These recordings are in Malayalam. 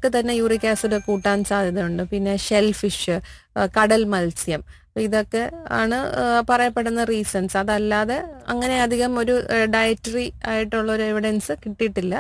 അവർക്ക് തന്നെ യൂറിക് ആസിഡ് കൂട്ടാൻ സാധ്യതയുണ്ട് പിന്നെ ഷെൽ ഫിഷ് കടൽ മത്സ്യം അപ്പൊ ഇതൊക്കെ ആണ് ആ, പറയപ്പെടുന്ന റീസൺസ് അതല്ലാതെ അങ്ങനെ അധികം ഒരു ഡയറ്ററി ആയിട്ടുള്ള ഒരു എവിഡൻസ് കിട്ടിയിട്ടില്ല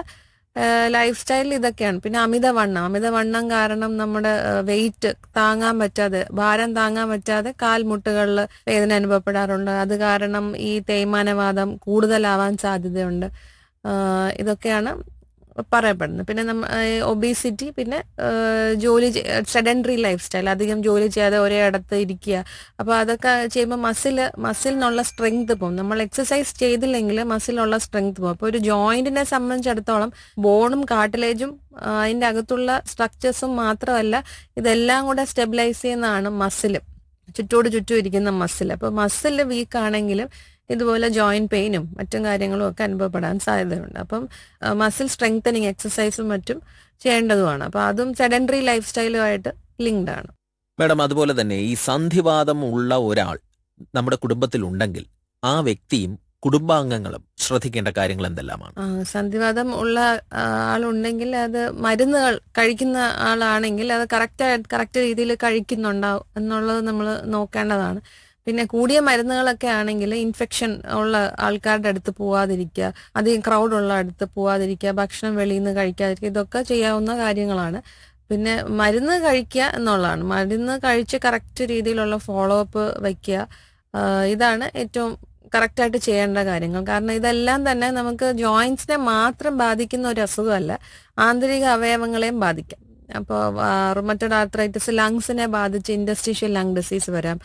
ലൈഫ് സ്റ്റൈലിൽ ഇതൊക്കെയാണ് പിന്നെ അമിതവണ്ണം അമിതവണ്ണം കാരണം നമ്മുടെ വെയിറ്റ് താങ്ങാൻ പറ്റാതെ ഭാരം താങ്ങാൻ പറ്റാതെ കാൽമുട്ടുകളിൽ വേദന അനുഭവപ്പെടാറുണ്ട് അത് കാരണം ഈ തേയ്മാനവാദം കൂടുതലാവാൻ സാധ്യതയുണ്ട് ആ, ഇതൊക്കെയാണ് പറയപ്പെടുന്നത് പിന്നെ നമ്മ ഒബീസിറ്റി പിന്നെ ആ, ജോലി സെഡൻഡറി ലൈഫ് സ്റ്റൈൽ അധികം ജോലി ചെയ്യാതെ ഒരേ ഇടത്ത് ഇരിക്കുക അപ്പോൾ അതൊക്കെ ചെയ്യുമ്പോൾ മസിൽ മസിലിനുള്ള സ്ട്രെങ്ത് പോകും നമ്മൾ എക്സസൈസ് ചെയ്തില്ലെങ്കിൽ മസിലുള്ള സ്ട്രെങ്ത് പോകും അപ്പോൾ ഒരു ജോയിന്റിനെ സംബന്ധിച്ചിടത്തോളം ബോണും കാട്ടിലേജും അതിൻ്റെ അകത്തുള്ള സ്ട്രക്ചേഴ്സും മാത്രമല്ല ഇതെല്ലാം കൂടെ സ്റ്റെബിലൈസ് ചെയ്യുന്നതാണ് മസിൽ ചുറ്റോട് ചുറ്റും ഇരിക്കുന്ന മസിൽ അപ്പോൾ മസിൽ വീക്ക് ആണെങ്കിലും ഇതുപോലെ ജോയിന്റ് പെയിനും മറ്റും കാര്യങ്ങളും ഒക്കെ അനുഭവപ്പെടാൻ സാധ്യതയുണ്ട് അപ്പം മസിൽ സ്ട്രെങ്തനിങ് എക്സസൈസും മറ്റും ചെയ്യേണ്ടതുമാണ് അപ്പോൾ അതും സെഡൻഡറി ലൈഫ് സ്റ്റൈലുമായിട്ട് ലിങ്ക്ഡ് ആണ് മാഡം അതുപോലെ തന്നെ ഈ സന്ധിവാദം ഉള്ള ഒരാൾ നമ്മുടെ കുടുംബത്തിലുണ്ടെങ്കിൽ ആ വ്യക്തിയും കുടുംബാംഗങ്ങളും ശ്രദ്ധിക്കേണ്ട കാര്യങ്ങൾ എന്തെല്ലാമാണ് ആ, സന്ധിവാതം ഉള്ള ആ, ആളുണ്ടെങ്കിൽ അത് മരുന്നുകൾ കഴിക്കുന്ന ആളാണെങ്കിൽ അത് കറക്റ്റ് കറക്റ്റ് രീതിയിൽ കഴിക്കുന്നുണ്ടാവും എന്നുള്ളത് നമ്മൾ നോക്കേണ്ടതാണ് പിന്നെ കൂടിയ മരുന്നുകളൊക്കെ ആണെങ്കിൽ ഇൻഫെക്ഷൻ ഉള്ള ആൾക്കാരുടെ അടുത്ത് പോവാതിരിക്കുക അധികം ക്രൗഡ് ഉള്ള അടുത്ത് പോവാതിരിക്കുക ഭക്ഷണം വെളിയിൽ നിന്ന് കഴിക്കാതിരിക്കുക ഇതൊക്കെ ചെയ്യാവുന്ന കാര്യങ്ങളാണ് പിന്നെ മരുന്ന് കഴിക്കുക എന്നുള്ളതാണ് മരുന്ന് കഴിച്ച് കറക്റ്റ് രീതിയിലുള്ള ഫോളോ അപ്പ് വയ്ക്കുക ആ, ഇതാണ് ഏറ്റവും കറക്റ്റായിട്ട് ചെയ്യേണ്ട കാര്യങ്ങൾ കാരണം ഇതെല്ലാം തന്നെ നമുക്ക് ജോയിൻസിനെ മാത്രം ബാധിക്കുന്ന ഒരു അസുഖമല്ല ആന്തരിക അവയവങ്ങളെയും ബാധിക്കാം അപ്പോൾ റുമറ്റഡ് ആർത്രൈറ്റിസ് ലങ്സിനെ ബാധിച്ച് ഇൻഡസ്ട്രീഷ്യൽ ലങ് ഡിസീസ് വരാം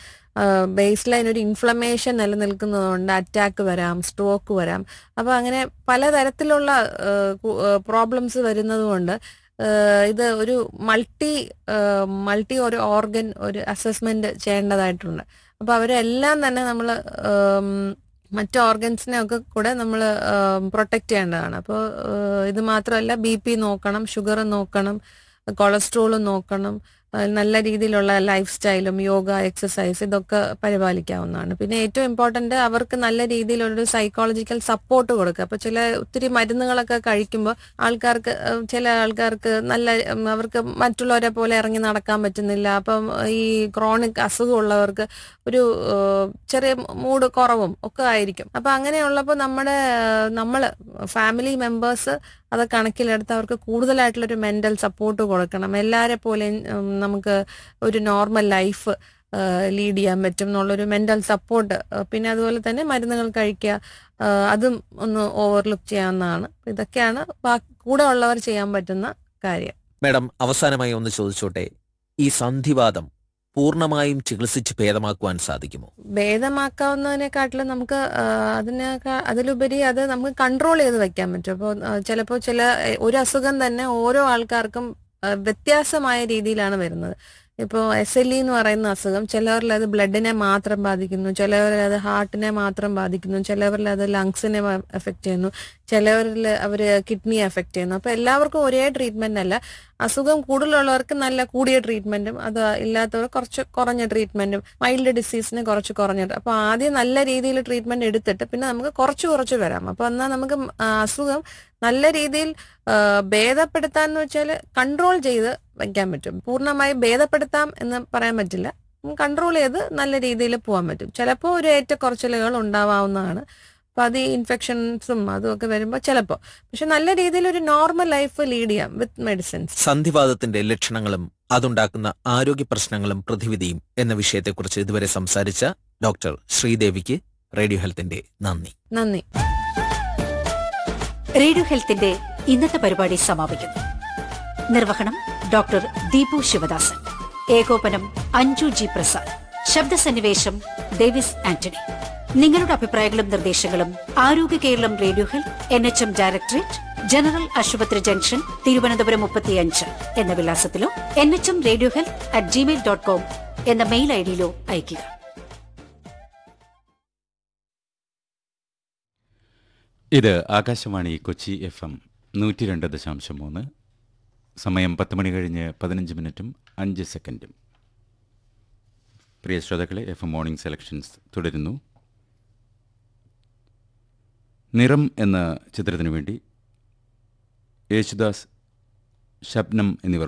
ബേസ് ലൈൻ ഒരു ഇൻഫ്ലമേഷൻ നിലനിൽക്കുന്നതുകൊണ്ട് അറ്റാക്ക് വരാം സ്ട്രോക്ക് വരാം അപ്പോൾ അങ്ങനെ പലതരത്തിലുള്ള പ്രോബ്ലംസ് വരുന്നതുകൊണ്ട് ഏഹ് ഇത് ഒരു മൾട്ടി മൾട്ടി ഒരു ഓർഗൻ ഒരു അസസ്മെന്റ് ചെയ്യേണ്ടതായിട്ടുണ്ട് അപ്പോൾ അവരെല്ലാം തന്നെ നമ്മൾ മറ്റ് ഓർഗൻസിനെ ഒക്കെ കൂടെ നമ്മൾ പ്രൊട്ടക്റ്റ് ചെയ്യേണ്ടതാണ് അപ്പോൾ ഇത് മാത്രമല്ല ബി പി നോക്കണം ഷുഗർ നോക്കണം കൊളസ്ട്രോൾ നോക്കണം ആ, നല്ല രീതിയിലുള്ള ലൈഫ് സ്റ്റൈലും യോഗ എക്സസൈസ് ഇതൊക്കെ പരിപാലിക്കാവുന്നതാണ് പിന്നെ ഏറ്റവും ഇമ്പോർട്ടൻ്റ് അവർക്ക് നല്ല രീതിയിലുള്ളൊരു സൈക്കോളജിക്കൽ സപ്പോർട്ട് കൊടുക്കുക അപ്പോൾ ചില ഒത്തിരി മരുന്നുകളൊക്കെ കഴിക്കുമ്പോൾ ആൾക്കാർക്ക് ആ, ചില ആൾക്കാർക്ക് നല്ല ഉം, അവർക്ക് മറ്റുള്ളവരെ പോലെ ഇറങ്ങി നടക്കാൻ പറ്റുന്നില്ല അപ്പം ഈ ക്രോണിക് അസുഖമുള്ളവർക്ക് ഒരു ആ, ചെറിയ മൂഡ് കുറവും ഒക്കെ ആയിരിക്കും അപ്പൊ അങ്ങനെയുള്ളപ്പോൾ നമ്മുടെ നമ്മൾ ഫാമിലി മെമ്പേഴ്സ് അത് കണക്കിലെടുത്ത് അവർക്ക് കൂടുതലായിട്ടുള്ളൊരു മെന്റൽ സപ്പോർട്ട് കൊടുക്കണം എല്ലാരെ പോലെയും ഉം, നമുക്ക് ഒരു നോർമൽ ലൈഫ് ലീഡ് ചെയ്യാൻ പറ്റും എന്നുള്ളൊരു മെന്റൽ സപ്പോർട്ട് പിന്നെ അതുപോലെ തന്നെ മരുന്നുകൾ കഴിക്കുക ആ, അതും ഒന്ന് ഓവർലുക്ക് ചെയ്യാവുന്നതാണ് ഇതൊക്കെയാണ് ബാ- കൂടെ ഉള്ളവർ ചെയ്യാൻ പറ്റുന്ന കാര്യം മാഡം അവസാനമായി ഒന്ന് ചോദിച്ചോട്ടെ ഈ സന്ധിവാദം പൂർണ്ണമായും ചികിത്സിച്ച് ഭേദമാക്കുവാൻ സാധിക്കുമോ ഭേദമാക്കാവുന്നതിനെക്കാട്ടിലും നമുക്ക് ആ, അതിനേക്കാ അതിലുപരി അത് നമുക്ക് കൺട്രോൾ ചെയ്ത് വെക്കാൻ പറ്റും അപ്പോൾ ചിലപ്പോൾ ചില എ, ഒരു അസുഖം തന്നെ ഓരോ ആൾക്കാർക്കും ആ, വ്യത്യാസമായ രീതിയിലാണ് വരുന്നത് ഇപ്പോൾ എസ് എൽ ഇ എന്ന് പറയുന്ന അസുഖം ചിലവരിൽ അത് ബ്ലഡിനെ മാത്രം ബാധിക്കുന്നു ചിലവരിൽ അത് ഹാർട്ടിനെ മാത്രം ബാധിക്കുന്നു ചിലവരിൽ അത് ലങ്സിനെ എഫക്റ്റ് ചെയ്യുന്നു ചിലവരിൽ അവർ കിഡ്നിയെ എഫക്റ്റ് ചെയ്യുന്നു അപ്പോൾ എല്ലാവർക്കും ഒരേ ട്രീറ്റ്മെന്റ് അല്ല അസുഖം കൂടുതലുള്ളവർക്ക് നല്ല കൂടിയ ട്രീറ്റ്മെന്റും അത് ഇല്ലാത്തവർ കുറച്ച് കുറഞ്ഞ ട്രീറ്റ്മെന്റും മൈൽഡ് ഡിസീസിന് കുറച്ച് കുറഞ്ഞത് അപ്പോൾ ആദ്യം നല്ല രീതിയിൽ ട്രീറ്റ്മെന്റ് എടുത്തിട്ട് പിന്നെ നമുക്ക് കുറച്ച് കുറച്ച് വരാം അപ്പോൾ എന്നാൽ നമുക്ക് ആ, അസുഖം നല്ല രീതിയിൽ ആ, ഭേദപ്പെടുത്താന്ന് വെച്ചാൽ കൺട്രോൾ ചെയ്ത് വയ്ക്കാൻ പറ്റും പൂർണ്ണമായി ഭേദപ്പെടുത്താം എന്ന് പറയാൻ പറ്റില്ല കൺട്രോൾ ചെയ്ത് നല്ല രീതിയിൽ പോകാൻ പറ്റും ചിലപ്പോൾ ഒരു ഏറ്റക്കുറച്ചിലുകൾ ഉണ്ടാവാവുന്നതാണ് അപ്പൊ അത് ഈ ഇൻഫെക്ഷൻസും അതും ഒക്കെ വരുമ്പോൾ ചിലപ്പോൾ പക്ഷെ നല്ല രീതിയിൽ ഒരു നോർമൽ ലൈഫ് ലീഡ് ചെയ്യാം വിത്ത് മെഡിസിൻസ് സന്ധിവാദത്തിന്റെ ലക്ഷണങ്ങളും അതുണ്ടാക്കുന്ന ആരോഗ്യ പ്രശ്നങ്ങളും പ്രതിവിധിയും എന്ന വിഷയത്തെക്കുറിച്ച് ഇതുവരെ സംസാരിച്ച ഡോക്ടർ ശ്രീദേവിക്ക് റേഡിയോ ഹെൽത്തിന്റെ നന്ദി നന്ദി റേഡിയോ ഹെൽത്തിന്റെ ഇന്നത്തെ പരിപാടി സമാപിക്കുന്നു നിർവഹണം ഡോക്ടർ ദീപു ശിവദാസൻ ഏകോപനം അഞ്ജു ജി പ്രസാദ് ശബ്ദസന്നിവേശം ഡേവിസ് ആന്റണി നിങ്ങളുടെ അഭിപ്രായങ്ങളും നിർദ്ദേശങ്ങളും Arogya Keralam radio health N H M directorate general ആശുപത്രി ജംഗ്ഷൻ തിരുവനന്തപുരം മുപ്പത്തിയഞ്ച് എന്ന വിലാസത്തിലോ N H M radio health at Gmail dot com എന്ന മെയിൽ ഐ ഡിയിലോ അയയ്ക്കുക ഇത് ആകാശവാണി കൊച്ചി എഫ് എം നൂറ്റി രണ്ട് ദശാംശം മൂന്ന് സമയം പത്ത് മണി കഴിഞ്ഞ് പതിനഞ്ച് മിനിറ്റും അഞ്ച് സെക്കൻഡും പ്രിയ ശ്രോതാക്കളെ എഫ് എം മോർണിംഗ് സെലക്ഷൻസ് തുടരുന്നു നിറം എന്ന ചിത്രത്തിനു വേണ്ടി യേശുദാസ് ശബ്നം എന്നിവർ